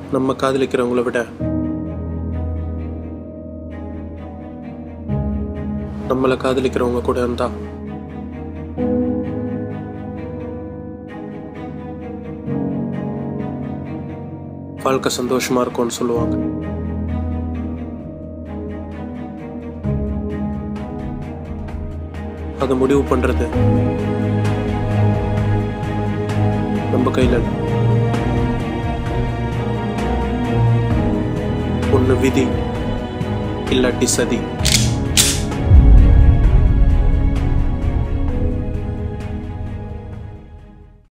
நம்ம காதலிக்கிறவங்கள விட நம்மளை காதலிக்கிறவங்க கூட இருந்தா வாழ்க்கை சந்தோஷமா இருக்கும்னு சொல்லுவாங்க அதை முடிவு பண்றது நம்ம கையில இல்ல. ஒண்ணு விதி இல்லாட்டி சதி